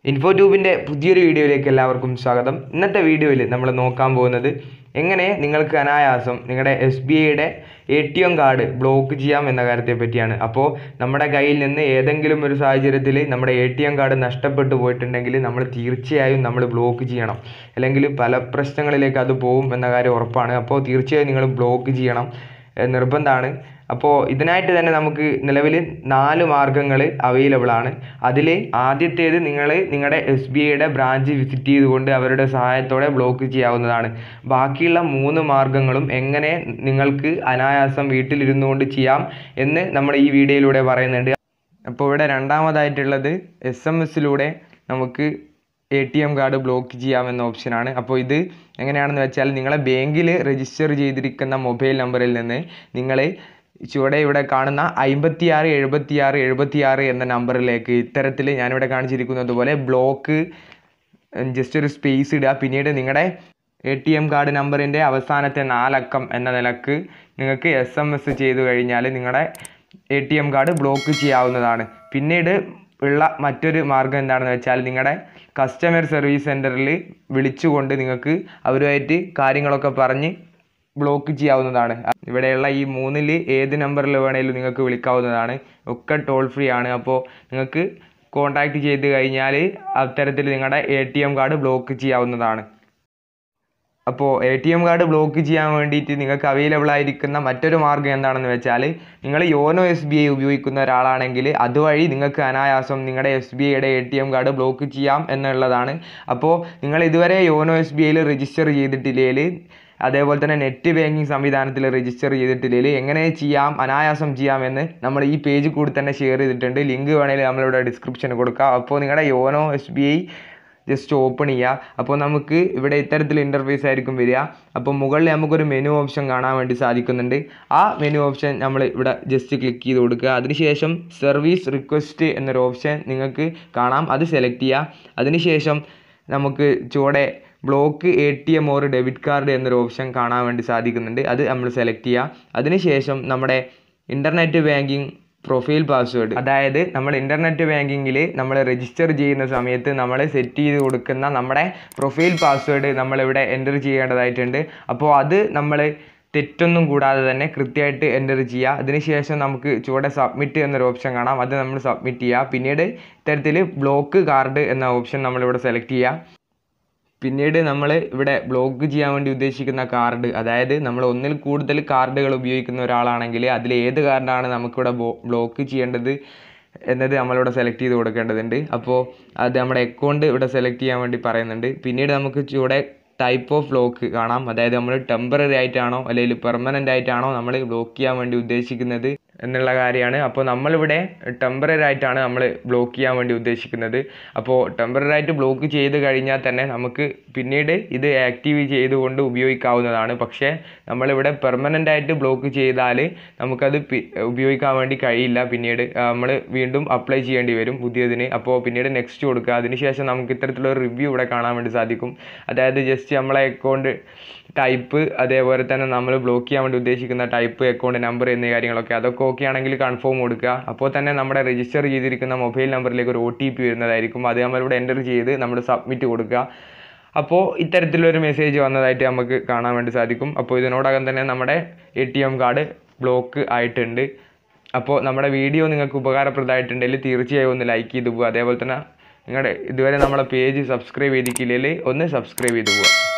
info ട്യൂബിൻ്റെ പുതിയൊരു വീഡിയോയിലേക്ക് എല്ലാവർക്കും സ്വാഗതം ഇന്നത്തെ വീഡിയോയിൽ നമ്മൾ നോക്കാൻ പോകുന്നത് എങ്ങനെ നിങ്ങൾക്ക് അനായാസം നിങ്ങളുടെ എസ് ബി ഐയുടെ A T M card block ചെയ്യാം എന്ന കാര്യത്തെ പറ്റിയാണ് അപ്പോൾ നമ്മുടെ കയ്യിൽ നിന്ന് ഏതെങ്കിലും ഒരു സാഹചര്യത്തിൽ നമ്മുടെ എ ടി എം കാർഡ് നഷ്ടപ്പെട്ടു പോയിട്ടുണ്ടെങ്കിൽ നമ്മൾ തീർച്ചയായും നമ്മൾ ബ്ലോക്ക് ചെയ്യണം അല്ലെങ്കിൽ പല പ്രശ്നങ്ങളിലേക്ക് അത് പോകും എന്ന കാര്യം ഉറപ്പാണ് അപ്പോൾ തീർച്ചയായും നിങ്ങൾ ബ്ലോക്ക് ചെയ്യണം ഏഹ് നിർബന്ധമാണ് അപ്പോൾ ഇതിനായിട്ട് തന്നെ നമുക്ക് നിലവിൽ നാല് മാർഗ്ഗങ്ങൾ അവൈലബിൾ ആണ് അതിൽ ആദ്യത്തേത് നിങ്ങൾ നിങ്ങളുടെ എസ് ബി ഐയുടെ ബ്രാഞ്ച് വിസിറ്റ് ചെയ്തുകൊണ്ട് അവരുടെ സഹായത്തോടെ ബ്ലോക്ക് ചെയ്യാവുന്നതാണ് ബാക്കിയുള്ള മൂന്ന് മാർഗ്ഗങ്ങളും എങ്ങനെ നിങ്ങൾക്ക് അനായാസം വീട്ടിലിരുന്നു കൊണ്ട് ചെയ്യാം എന്ന് നമ്മൾ ഈ വീഡിയോയിലൂടെ പറയുന്നുണ്ട് അപ്പോൾ ഇവിടെ രണ്ടാമതായിട്ടുള്ളത് എസ് എം എസിലൂടെ നമുക്ക് A T M card block ചെയ്യാമെന്ന ഓപ്ഷനാണ് അപ്പോൾ ഇത് എങ്ങനെയാണെന്ന് വെച്ചാൽ നിങ്ങളെ ബാങ്കിൽ രജിസ്റ്റർ ചെയ്തിരിക്കുന്ന മൊബൈൽ നമ്പറിൽ നിന്ന് നിങ്ങൾ ചുവടെ ഇവിടെ കാണുന്ന അമ്പത്തിയാറ് എഴുപത്തിയാറ് എഴുപത്തിയാറ് എന്ന നമ്പറിലേക്ക് ഇത്തരത്തിൽ ഞാനിവിടെ കാണിച്ചിരിക്കുന്നത് പോലെ ബ്ലോക്ക് ജസ്റ്റ് ഒരു സ്പേസ് ഇടുക പിന്നീട് നിങ്ങളുടെ എ ടി എം കാർഡ് നമ്പറിൻ്റെ അവസാനത്തെ നാലക്കം എന്ന നിലക്ക് നിങ്ങൾക്ക് എസ് എം എസ് ചെയ്തു കഴിഞ്ഞാൽ നിങ്ങളുടെ A T M card block ചെയ്യാവുന്നതാണ് പിന്നീട് ഉള്ള മറ്റൊരു മാർഗ്ഗം എന്താണെന്ന് വെച്ചാൽ നിങ്ങളുടെ കസ്റ്റമർ സർവീസ് സെൻറ്ററിൽ വിളിച്ചുകൊണ്ട് നിങ്ങൾക്ക് അവരുമായിട്ട് കാര്യങ്ങളൊക്കെ പറഞ്ഞ് ബ്ലോക്ക് ചെയ്യാവുന്നതാണ് ഇവിടെയുള്ള ഈ മൂന്നിൽ ഏത് നമ്പറിൽ വേണേലും നിങ്ങൾക്ക് വിളിക്കാവുന്നതാണ് ഒക്കെ ടോൾ ഫ്രീ ആണ് അപ്പോൾ നിങ്ങൾക്ക് കോൺടാക്റ്റ് ചെയ്ത് കഴിഞ്ഞാൽ അത്തരത്തിൽ നിങ്ങളുടെ A T M card block ചെയ്യാവുന്നതാണ് അപ്പോൾ A T M card block ചെയ്യാൻ വേണ്ടിയിട്ട് നിങ്ങൾക്ക് അവൈലബിൾ ആയിരിക്കുന്ന മറ്റൊരു മാർഗ്ഗം എന്താണെന്ന് വെച്ചാൽ നിങ്ങൾ യോനോ എസ് ബി ഐ ഉപയോഗിക്കുന്ന ഒരാളാണെങ്കിൽ അതുവഴി നിങ്ങൾക്ക് അനായാസം നിങ്ങളുടെ എസ് ബി ഐയുടെ A T M card block ചെയ്യാം എന്നുള്ളതാണ് അപ്പോൾ നിങ്ങൾ ഇതുവരെ യോനോ എസ് ബി ഐയിൽ രജിസ്റ്റർ ചെയ്തിട്ടില്ലെങ്കിൽ അതേപോലെ തന്നെ നെറ്റ് ബാങ്കിങ് സംവിധാനത്തിൽ രജിസ്റ്റർ ചെയ്തിട്ടില്ലെങ്കിൽ എങ്ങനെ ചെയ്യാം അനായാസം ചെയ്യാമെന്ന് നമ്മൾ ഈ പേജ് കൂടി തന്നെ ഷെയർ ചെയ്തിട്ടുണ്ട് ലിങ്ക് വേണമെങ്കിൽ നമ്മളിവിടെ ഡിസ്ക്രിപ്ഷനിൽ കൊടുക്കാം അപ്പോൾ നിങ്ങളുടെ YONO S B I just open ചെയ്യുക അപ്പോൾ നമുക്ക് ഇവിടെ ഇത്തരത്തിൽ ഇൻ്റർഫേസ് ആയിരിക്കും വരിക അപ്പോൾ മുകളിൽ നമുക്കൊരു മെനു ഓപ്ഷൻ കാണാൻ വേണ്ടി സാധിക്കുന്നുണ്ട് ആ മെനു ഓപ്ഷൻ നമ്മൾ ഇവിടെ ജസ്റ്റ് ക്ലിക്ക് ചെയ്ത് കൊടുക്കുക അതിനുശേഷം സർവീസ് റിക്വസ്റ്റ് എന്നൊരു ഓപ്ഷൻ നിങ്ങൾക്ക് കാണാം അത് സെലക്ട് ചെയ്യുക അതിനുശേഷം നമുക്ക് ചുവടെ block A T M or debit card എന്നൊരു ഓപ്ഷൻ കാണാൻ വേണ്ടി സാധിക്കുന്നുണ്ട് അത് നമ്മൾ സെലക്ട് ചെയ്യുക അതിനുശേഷം നമ്മുടെ ഇൻ്റർനെറ്റ് ബാങ്കിങ് പ്രൊഫൈൽ പാസ്വേഡ് അതായത് നമ്മൾ ഇൻ്റർനെറ്റ് ബാങ്കിങ്ങിൽ നമ്മൾ രജിസ്റ്റർ ചെയ്യുന്ന സമയത്ത് നമ്മൾ സെറ്റ് ചെയ്ത് കൊടുക്കുന്ന നമ്മുടെ പ്രൊഫൈൽ പാസ്വേഡ് നമ്മളിവിടെ എൻ്റർ ചെയ്യേണ്ടതായിട്ടുണ്ട് അപ്പോൾ അത് നമ്മൾ തെറ്റൊന്നും കൂടാതെ തന്നെ കൃത്യമായിട്ട് എൻ്റർ ചെയ്യുക അതിനുശേഷം നമുക്ക് ചുവടെ സബ്മിറ്റ് എന്നൊരു ഓപ്ഷൻ കാണാം അത് നമ്മൾ സബ്മിറ്റ് ചെയ്യുക പിന്നീട് ഇത്തരത്തിൽ ബ്ലോക്ക് കാർഡ് എന്ന ഓപ്ഷൻ നമ്മളിവിടെ സെലക്ട് ചെയ്യുക പിന്നീട് നമ്മൾ ഇവിടെ ബ്ലോക്ക് ചെയ്യാൻ വേണ്ടി ഉദ്ദേശിക്കുന്ന കാർഡ് അതായത് നമ്മൾ ഒന്നിൽ കൂടുതൽ കാർഡുകൾ ഉപയോഗിക്കുന്ന ഒരാളാണെങ്കിൽ അതിൽ ഏത് കാർഡാണ് നമുക്കിവിടെ ബ്ലോക്ക് ചെയ്യേണ്ടത് എന്നത് നമ്മളിവിടെ സെലക്ട് ചെയ്ത് കൊടുക്കേണ്ടതുണ്ട് അപ്പോൾ അത് നമ്മുടെ അക്കൗണ്ട് ഇവിടെ സെലക്ട് ചെയ്യാൻ വേണ്ടി പറയുന്നുണ്ട് പിന്നീട് നമുക്ക് ചൂടെ ടൈപ്പ് ഓഫ് ബ്ലോക്ക് കാണാം അതായത് നമ്മൾ ടെമ്പററി ആയിട്ടാണോ അല്ലെങ്കിൽ പെർമനൻ്റ് ആയിട്ടാണോ നമ്മൾ ബ്ലോക്ക് ചെയ്യാൻ വേണ്ടി ഉദ്ദേശിക്കുന്നത് എന്നുള്ള കാര്യമാണ് അപ്പോൾ നമ്മളിവിടെ ടെമ്പററി ആയിട്ടാണ് നമ്മൾ ബ്ലോക്ക് ചെയ്യാൻ വേണ്ടി ഉദ്ദേശിക്കുന്നത് അപ്പോൾ ടെമ്പററി ആയിട്ട് ബ്ലോക്ക് ചെയ്ത് കഴിഞ്ഞാൽ തന്നെ നമുക്ക് പിന്നീട് ഇത് ആക്റ്റീവ് ചെയ്തുകൊണ്ട് ഉപയോഗിക്കാവുന്നതാണ് പക്ഷേ നമ്മളിവിടെ പെർമനൻ്റ് ആയിട്ട് ബ്ലോക്ക് ചെയ്താൽ നമുക്കത് ഉപയോഗിക്കാൻ വേണ്ടി കഴിയില്ല പിന്നീട് നമ്മൾ വീണ്ടും അപ്ലൈ ചെയ്യേണ്ടി വരും പുതിയതിന് അപ്പോൾ പിന്നീട് നെക്സ്റ്റ് കൊടുക്കുക അതിനുശേഷം നമുക്ക് ഇത്തരത്തിലുള്ള റിവ്യൂ ഇവിടെ കാണാൻ വേണ്ടി സാധിക്കും അതായത് ജസ്റ്റ് നമ്മളെ അക്കൗണ്ട് ടൈപ്പ് അതേപോലെ തന്നെ നമ്മൾ ബ്ലോക്ക് ചെയ്യാൻ വേണ്ടി ഉദ്ദേശിക്കുന്ന ടൈപ്പ് അക്കൗണ്ട് നമ്പർ എന്നീ കാര്യങ്ങളൊക്കെ അതൊക്കെ ഓക്കെ ആണെങ്കിൽ കൺഫേം കൊടുക്കുക അപ്പോൾ തന്നെ നമ്മുടെ രജിസ്റ്റർ ചെയ്തിരിക്കുന്ന മൊബൈൽ നമ്പറിലേക്ക് ഒരു ഒ ടി പി വരുന്നതായിരിക്കും അത് നമ്മളിവിടെ എൻ്റർ ചെയ്ത് നമ്മൾ സബ്മിറ്റ് കൊടുക്കുക അപ്പോൾ ഇത്തരത്തിലൊരു മെസ്സേജ് വന്നതായിട്ട് നമുക്ക് കാണാൻ വേണ്ടി സാധിക്കും അപ്പോൾ ഇതിനോടകം തന്നെ നമ്മുടെ A T M card block ആയിട്ടുണ്ട് അപ്പോൾ നമ്മുടെ വീഡിയോ നിങ്ങൾക്ക് ഉപകാരപ്രദമായിട്ടുണ്ടെങ്കിൽ തീർച്ചയായും ഒന്ന് ലൈക്ക് ചെയ്ത് പോകുക അതേപോലെ തന്നെ നിങ്ങളുടെ ഇതുവരെ നമ്മളെ പേജ് സബ്സ്ക്രൈബ് ചെയ്തിട്ടില്ലെങ്കിൽ ഒന്ന് സബ്സ്ക്രൈബ് ചെയ്ത് പോവുക